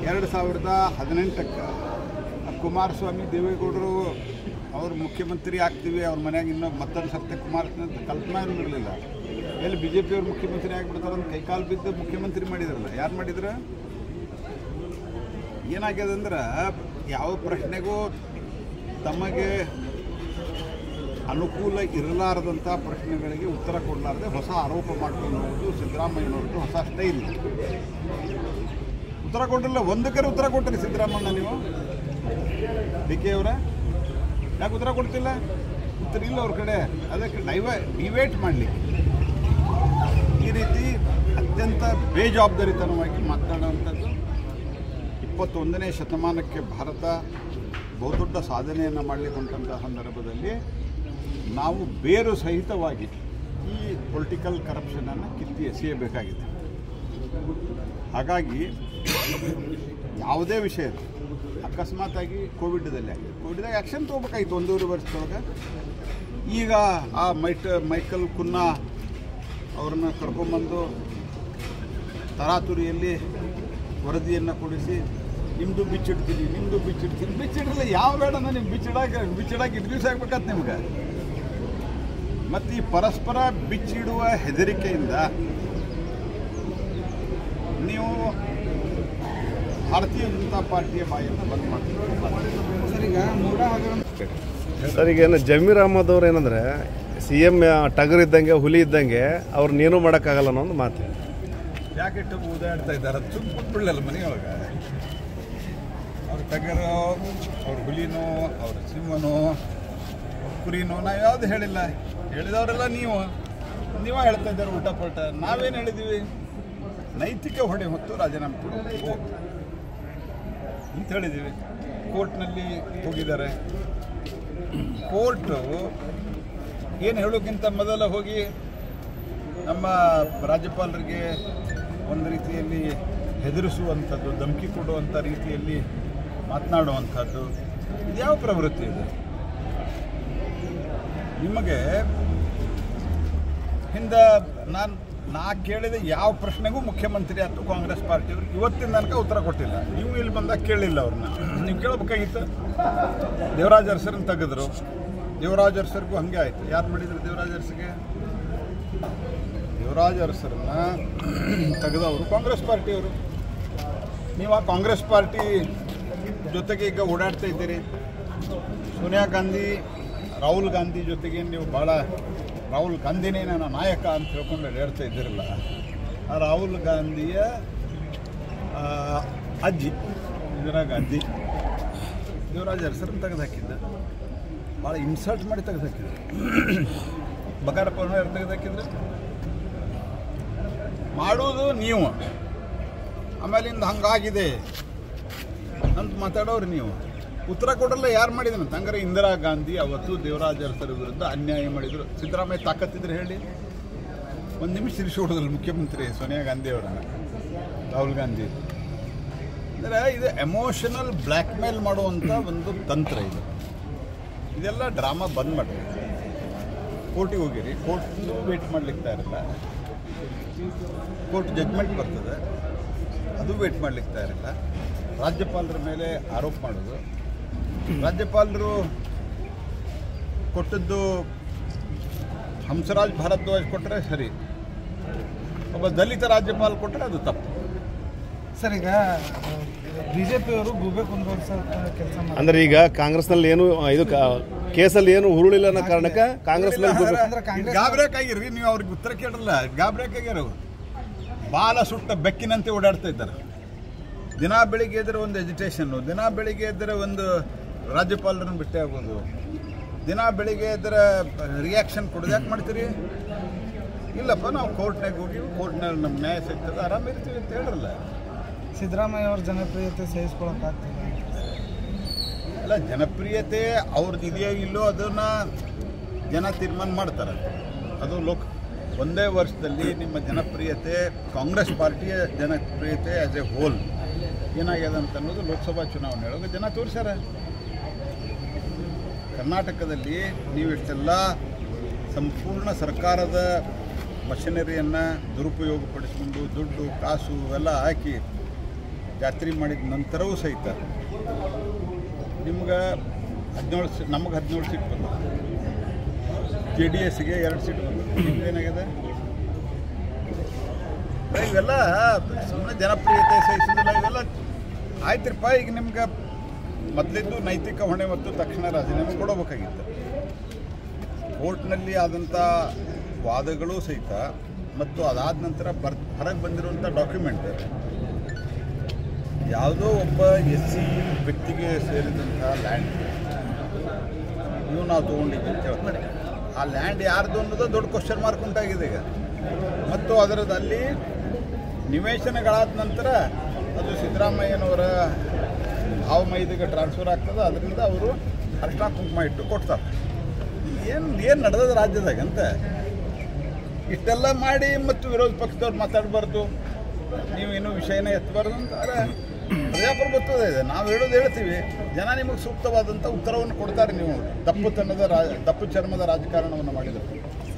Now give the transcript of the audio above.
ಎರಡು ಸಾವಿರದ ಹದಿನೆಂಟಕ್ಕೆ ಕುಮಾರಸ್ವಾಮಿ ದೇವೇಗೌಡರು ಅವ್ರು ಮುಖ್ಯಮಂತ್ರಿ ಆಗ್ತೀವಿ ಅವ್ರ ಮನ್ಯಾಗ ಇನ್ನೂ ಮತ್ತೊಂದು ಸರ್ತಿ ಕುಮಾರಸ್ವಾಮಿ ಅಂತ ಕಲ್ಪನಾ ಇರಲಿಲ್ಲ ಎಲ್ಲಿ ಬಿ ಜೆ ಪಿಯವ್ರು ಮುಖ್ಯಮಂತ್ರಿ ಆಗಿಬಿಡ್ತಾರೆ ಅಂತ ಕೈಕಾಲು ಬಿದ್ದು ಮುಖ್ಯಮಂತ್ರಿ ಮಾಡಿದ್ರಲ್ಲ ಯಾರು ಮಾಡಿದ್ರು ಏನಾಗ್ಯದ ಅಂದ್ರೆ ಯಾವ ಪ್ರಶ್ನೆಗೂ ತಮಗೆ ಅನುಕೂಲ ಇರಲಾರದಂಥ ಪ್ರಶ್ನೆಗಳಿಗೆ ಉತ್ತರ ಕೊಡಲಾರದೆ ಹೊಸ ಆರೋಪ ಮಾಡ್ಕೊಂಡು ಹೋಗೋದು ಸಿದ್ದರಾಮಯ್ಯನವ್ರದ್ದು ಹೊಸ ಸ್ಟೈಲ್ ಉತ್ತರ ಕೊಟ್ಟಿಲ್ಲ ಒಂದಕ್ಕರೆ ಉತ್ತರ ಕೊಟ್ಟರಿ ಸಿದ್ದರಾಮಣ್ಣ ನೀವು ಡಿ ಕೆ ಅವರ ಯಾಕೆ ಉತ್ತರ ಕೊಡ್ತಿಲ್ಲ ಉತ್ತರ ಇಲ್ಲ ಅವ್ರ ಕಡೆ ಅದಕ್ಕೆ ಡೈವ ಡಿವೇಟ್ ಮಾಡಲಿಕ್ಕೆ ಈ ರೀತಿ ಅತ್ಯಂತ ಬೇಜವಾಬ್ದಾರಿತನವಾಗಿ ಮಾತನಾಡುವಂಥದ್ದು ಇಪ್ಪತ್ತೊಂದನೇ ಶತಮಾನಕ್ಕೆ ಭಾರತ ಬಹುದೊಡ್ಡ ಸಾಧನೆಯನ್ನು ಮಾಡಲಿಕ್ಕೆ ಹೊಂಟಂಥ ಸಂದರ್ಭದಲ್ಲಿ ನಾವು ಬೇರು ಸಹಿತವಾಗಿ ಈ ಪೊಲಿಟಿಕಲ್ ಕರಪ್ಷನನ್ನು ಕಿತ್ತಿ ಎಸೆಯಬೇಕಾಗಿದೆ ಹಾಗಾಗಿ ಯಾವುದೇ ವಿಷಯ ಇರಲಿ, ಅಕಸ್ಮಾತಾಗಿ ಕೋವಿಡ್ದಲ್ಲಿ ಆಗಿದೆ ಕೋವಿಡ್ದಾಗ ಆ್ಯಕ್ಷನ್ ತೊಗೋಬೇಕಾಗಿತ್ತು ಒಂದೂವರೆ ವರ್ಷದೊಳಗೆ ಈಗ ಆ ಮೈಟ್ ಮೈಕಲ್ ಕುನ್ನಾ ಅವ್ರನ್ನ ಕರ್ಕೊಂಬಂದು ತರಾತುರಿಯಲ್ಲಿ ವರದಿಯನ್ನು ಕೊಡಿಸಿ ನಿಮ್ಮದು ಬಿಚ್ಚಿಡ್ತೀನಿ ನಿಮ್ಮದು ಬಿಚ್ಚಿಡ್ತೀನಿ ಬಿಚ್ಚಿಡ್ರಲ್ಲ ಯಾವ ಬೇಡನ ನೀವು ಬಿಚ್ಚಿಡಾಕ ಬಿಚ್ಚಿಡಾಕ ಇಟ್ಟು ದಿವಸ ಆಗ್ಬೇಕಾತ್ ನಿಮ್ಗೆ ಮತ್ತು ಈ ಪರಸ್ಪರ ಬಿಚ್ಚಿಡುವ ಹೆದರಿಕೆಯಿಂದ ನೀವು ಭಾರತೀಯ ಜನತಾ ಪಾರ್ಟಿಯ ಬಾಯನ್ನು ಬಂದ್ ಮಾಡ್ತೀವಿ ಸರ್ ಈಗ ಮೂಡ ಹಗರಣ ಸರ್ ಈಗ ಏನು ಜಮೀರ್ ಅಹಮದ್ ಅವ್ರು ಏನಂದ್ರೆ ಸಿ ಎಮ್ ಟಗರ್ ಇದ್ದಂಗೆ ಹುಲಿ ಇದ್ದಂಗೆ ಅವ್ರು ನೀನು ಮಾಡೋಕ್ಕಾಗಲ್ಲ ಅನ್ನೋ ಒಂದು ಮಾತು ಜಾಕೆಟ್ ಊದಾಡ್ತಾ ಇದ್ದಾರೆ ಅದು ಸುಮ್ಮ ಕೂತ್ಬಿಡಲ್ಲ ಮನೆಯೊಳಗೆ ಅವ್ರ ಟಗರು ಅವ್ರ ಹುಲಿನೋ ಅವ್ರ ಸಿಂಹನೋ ಕುರಿನೋ ನಾವು ಯಾವುದು ಹೇಳಿಲ್ಲ ಹೇಳಿದವರೆಲ್ಲ ನೀವು ನೀವ ಹೇಳ್ತಾ ಇದ್ದಾರೆ ಉಲ್ಟಾ ಪಲ್ಟ ನಾವೇನು ಹೇಳಿದ್ದೀವಿ ನೈತಿಕ ಹೊಡೆ ಹೊತ್ತು ರಾಜೀನಾಮೆ ಕೊಡಬೇಕು ಅಂತ ಹೇಳಿದ್ದೀವಿ ಕೋರ್ಟ್ನಲ್ಲಿ ಹೋಗಿದ್ದಾರೆ ಕೋರ್ಟು ಏನು ಹೇಳೋಕ್ಕಿಂತ ಮೊದಲ ಹೋಗಿ ನಮ್ಮ ರಾಜ್ಯಪಾಲರಿಗೆ ಒಂದು ರೀತಿಯಲ್ಲಿ ಹೆದರಿಸುವಂಥದ್ದು ಧಮಕಿ ಕೊಡುವಂಥ ರೀತಿಯಲ್ಲಿ ಮಾತನಾಡುವಂಥದ್ದು ಇದ್ಯಾವ ಪ್ರವೃತ್ತಿ ಇದೆ ನಿಮಗೆ ಹಿಂದೆ ನಾನು ನಾ ಕೇಳಿದ ಯಾವ ಪ್ರಶ್ನೆಗೂ ಮುಖ್ಯಮಂತ್ರಿ ಆಯ್ತು ಕಾಂಗ್ರೆಸ್ ಪಾರ್ಟಿಯವರು ಇವತ್ತಿನ ತನಕ ಉತ್ತರ ಕೊಟ್ಟಿಲ್ಲ ನೀವು ಇಲ್ಲಿ ಬಂದಾಗ ಕೇಳಿಲ್ಲ ಅವ್ರನ್ನ ನೀವು ಕೇಳಬೇಕಾಗಿತ್ತು ದೇವರಾಜ್ ಅರಸರನ್ನ ತೆಗೆದ್ರು ದೇವರಾಜ್ ಅರಸರಿಗೂ ಹಂಗೆ ಆಯಿತು ಯಾರು ಮಾಡಿದ್ರು ದೇವರಾಜ್ ಅರಸಿಗೆ ದೇವರಾಜ್ ಅರಸರನ್ನ ತೆಗೆದವರು ಕಾಂಗ್ರೆಸ್ ಪಾರ್ಟಿಯವರು ನೀವು ಆ ಕಾಂಗ್ರೆಸ್ ಪಾರ್ಟಿ ಜೊತೆಗೆ ಈಗ ಓಡಾಡ್ತಾ ಇದ್ದೀರಿ ಸೋನಿಯಾ ಗಾಂಧಿ ರಾಹುಲ್ ಗಾಂಧಿ ಜೊತೆಗೆ ನೀವು ಭಾಳ ರಾಹುಲ್ ಗಾಂಧಿನೇ ನನ್ನ ನಾಯಕ ಅಂತ ಹೇಳ್ಕೊಂಡು ಹೇಳ್ತಾ ಇದ್ದೀರಲ್ಲ ಆ ರಾಹುಲ್ ಗಾಂಧಿಯ ಆ, ಅಜ್ಜಿ ಇಂದಿರಾ ಗಾಂಧಿ ದೇವರಾಜ್ ಅರಸರನ್ನ ತೆಗೆದು ಹಾಕಿದ್ದ ಭಾಳ ಇನ್ಸಲ್ಟ್ ಮಾಡಿ ತೆಗೆದು ಹಾಕಿದ್ರು ಬಗಾರಪ್ಪ ಯಾರು ತೆಗೆದು ಹಾಕಿದ್ರು ಮಾಡೋದು ನೀವು ಆಮೇಲಿಂದ ಹಂಗಾಗಿದೆ ಅಂತ ಮಾತಾಡೋರು ನೀವು ಉತ್ತರ ಕೊಡಲ್ಲ ಯಾರು ಮಾಡಿದ್ರು ಹಂಗಾರೆ ಇಂದಿರಾ ಗಾಂಧಿ ಅವತ್ತು ದೇವರಾಜ ಅರಸರ ವಿರುದ್ಧ ಅನ್ಯಾಯ ಮಾಡಿದರು ಸಿದ್ದರಾಮಯ್ಯ ತಾಕತ್ತಿದ್ರೆ ಹೇಳಿ ಒಂದು ನಿಮಿಷ ತಿರ್ಸಿ ಹೊಡೋದಿಲ್ಲ ಮುಖ್ಯಮಂತ್ರಿ ಸೋನಿಯಾ ಗಾಂಧಿ ಅವರನ್ನ ರಾಹುಲ್ ಗಾಂಧಿ ಅಂದರೆ ಇದು ಎಮೋಷನಲ್ ಬ್ಲ್ಯಾಕ್ ಮೇಲ್ ಮಾಡುವಂಥ ಒಂದು ತಂತ್ರ ಇದು ಇದೆಲ್ಲ ಡ್ರಾಮಾ ಬಂದ್ ಮಾಡಿ ಕೋರ್ಟಿಗೆ ಹೋಗಿರಿ ಕೋರ್ಟ್ ವೇಟ್ ಮಾಡ್ಲಿಕ್ಕೆ ತಯಾರಿಲ್ಲ ಕೋರ್ಟ್ ಜಡ್ಜ್ಮೆಂಟ್ ಬರ್ತದೆ ಅದು ವೇಟ್ ಮಾಡ್ಲಿಕ್ಕೆ ತಯಾರಿಲ್ಲ ರಾಜ್ಯಪಾಲರ ಮೇಲೆ ಆರೋಪ ಮಾಡೋದು ರಾಜ್ಯಪಾಲರು ಕೊಟ್ಟದ್ದು ಹಂಸರಾಜ್ ಭಾರದ್ವಾಜ್ ಕೊಟ್ಟರೆ ಸರಿ ಒಬ್ಬ ದಲಿತ ರಾಜ್ಯಪಾಲ ಕೊಟ್ಟರೆ ಅದು ತಪ್ಪು ಸರ್ ಈಗ ಬಿಜೆಪಿಯವರು ಗೂಬೆ ಕುಂದ್ರೋದು ಸರ್ ಕೆಲಸ ಮಾಡಿ ಅಂದ್ರೆ ಈಗ ಕಾಂಗ್ರೆಸ್ನಲ್ಲಿ ಏನು ಇದು ಕಾ- ಕೇಸಲ್ಲಿ ಏನು ಹುರುಳಿಲ್ಲ ಅನ್ನೋ ಕಾರಣಕ್ಕೆ ಕಾಂಗ್ರೆಸ್ ಮೇಲೆ ಅಂದ್ರೆ- ಅಂದ್ರೆ ಕಾಂಗ್ರೆಸ್ ಗಾಬ್ರೇಕಾಗಿರ್ರಿ ನೀವು ಅವ್ರಿಗೆ ಉತ್ತರ ಕೇಳಲ್ಲ ಗಾಬ್ರೇಕಾಗ್ಯಾರ ಬಾಲ ಸುಟ್ಟ ಬೆಕ್ಕಿನಂತೆ ಓಡಾಡ್ತಾ ಇದ್ದಾರೆ ದಿನ ಬೆಳಿಗ್ಗೆ ಎದ್ರೆ ಒಂದು ಎಜಿಟೇಷನ್ನು ದಿನ ಬೆಳಿಗ್ಗೆ ಎದ್ರೆ ಒಂದು ರಾಜ್ಯಪಾಲರನ್ನು ಭೇಟಿ ಆಗೋದು ದಿನ ಬೆಳಿಗ್ಗೆ ಎದ್ರೆ ರಿಯಾಕ್ಷನ್ ಕೊಡೋದು ಯಾಕೆ ಮಾಡ್ತೀರಿ ಇಲ್ಲಪ್ಪ ನಾವು ಕೋರ್ಟ್ನಾಗ ಹೋಗಿ ಕೋರ್ಟ್ನಲ್ಲಿ ನಮ್ಮ ನ್ಯಾಯ ಸಿಗ್ತದೆ ಆರಾಮ ಇರ್ತೀವಿ ಅಂತ ಹೇಳಿರಲ್ಲ ಸಿದ್ದರಾಮಯ್ಯ ಅವ್ರ ಜನಪ್ರಿಯತೆ ಸಹಿಸ್ಕೊಳಕ್ಕಾಗ್ತಿಲ್ಲ ಅಲ್ಲ ಜನಪ್ರಿಯತೆ ಅವ್ರದ್ದು ಇದೆಯೋ ಇಲ್ಲೋ ಅದನ್ನು ಜನ ತೀರ್ಮಾನ ಮಾಡ್ತಾರೆ ಅದು ಲೋಕ ಒಂದೇ ವರ್ಷದಲ್ಲಿ ನಿಮ್ಮ ಜನಪ್ರಿಯತೆ ಕಾಂಗ್ರೆಸ್ ಪಾರ್ಟಿಯ ಜನಪ್ರಿಯತೆ ಆಸ್ ಎ ಹೋಲ್ ಏನಾಗ್ಯದ ಅಂತ ಅನ್ನೋದು ಲೋಕಸಭಾ ಚುನಾವಣೆ ಒಳಗೆ ಜನ ತೋರಿಸ್ಯಾರ ಕರ್ನಾಟಕದಲ್ಲಿ ನೀವು ಇಷ್ಟೆಲ್ಲ ಸಂಪೂರ್ಣ ಸರ್ಕಾರದ ಮಷಿನರಿಯನ್ನು ದುರುಪಯೋಗಪಡಿಸಿಕೊಂಡು ದುಡ್ಡು ಕಾಸು ಎಲ್ಲ ಹಾಕಿ ಜಾತ್ರೆ ಮಾಡಿದ ನಂತರವೂ ಸಹಿತ ನಿಮ್ಗೆ ಹದಿನೇಳು ಸೀಟ್ ನಮಗೆ ಹದಿನೇಳು ಸೀಟ್ ಬಂದ ಜೆ ಡಿ ಎಸ್ಗೆ ಎರಡು ಸೀಟ್ ಬಂದ ಏನಾಗಿದೆ ಇವೆಲ್ಲ ಸುಮ್ಮನೆ ಜನಪ್ರಿಯತೆ ಸಹಿಸೋದಿಲ್ಲ ಇವೆಲ್ಲ ಆಯ್ತರಪ್ಪ ಈಗ ನಿಮ್ಗೆ ಮೊದಲಿದ್ದು ನೈತಿಕ ಹೊಣೆ ಮತ್ತು ತಕ್ಷಣ ರಾಜೀನಾಮೆ ಕೊಡಬೇಕಾಗಿತ್ತು ಕೋರ್ಟ್ನಲ್ಲಿ ಆದಂಥ ವಾದಗಳು ಸಹಿತ ಮತ್ತು ಅದಾದ ನಂತರ ಬರ್ ಹೊರಗೆ ಬಂದಿರುವಂಥ ಡಾಕ್ಯುಮೆಂಟ್ ಯಾವುದೋ ಒಬ್ಬ ಎಸ್ ಸಿ ವ್ಯಕ್ತಿಗೆ ಸೇರಿದಂಥ ಲ್ಯಾಂಡ್ ನೀವು ನಾವು ತೊಗೊಂಡಿದ್ದು ಅಂತ ಹೇಳ್ತಾರೆ ಆ ಲ್ಯಾಂಡ್ ಯಾರ್ದು ಅನ್ನೋದು ದೊಡ್ಡ ಕ್ವಶನ್ ಮಾರ್ಕ್ ಉಂಟಾಗಿದೆ ಈಗ ಮತ್ತು ಅದರದಲ್ಲಿ ನಿವೇಶನಗಳಾದ ನಂತರ ಅದು ಸಿದ್ದರಾಮಯ್ಯನವರ ಹಾವು ಮೈದಿಗೆ ಟ್ರಾನ್ಸ್ಫರ್ ಆಗ್ತದೆ ಅದರಿಂದ ಅವರು ಅರ್ಶನ ಕುಂಕುಮ ಇಟ್ಟು ಕೊಡ್ತಾರೆ ಏನು ಏನು ನಡೆದದ ರಾಜ್ಯದಾಗ ಅಂತ ಇಷ್ಟೆಲ್ಲ ಮಾಡಿ ಮತ್ತು ವಿರೋಧ ಪಕ್ಷದವ್ರು ಮಾತಾಡಬಾರ್ದು ನೀವು ಇನ್ನೂ ವಿಷಯನ ಎತ್ತಬಾರ್ದು ಅಂತಾರೆ ಪ್ರಜಾಪ್ರಭುತ್ವದ ಇದೆ ನಾವು ಹೇಳೋದು ಹೇಳ್ತೀವಿ ಜನ ನಿಮಗೆ ಸೂಕ್ತವಾದಂಥ ಉತ್ತರವನ್ನು ಕೊಡ್ತಾರೆ ನೀವು ದಪ್ಪುತನದ ರಾ ದಪ್ಪು ಚರ್ಮದ ರಾಜಕಾರಣವನ್ನು ಮಾಡಿದರು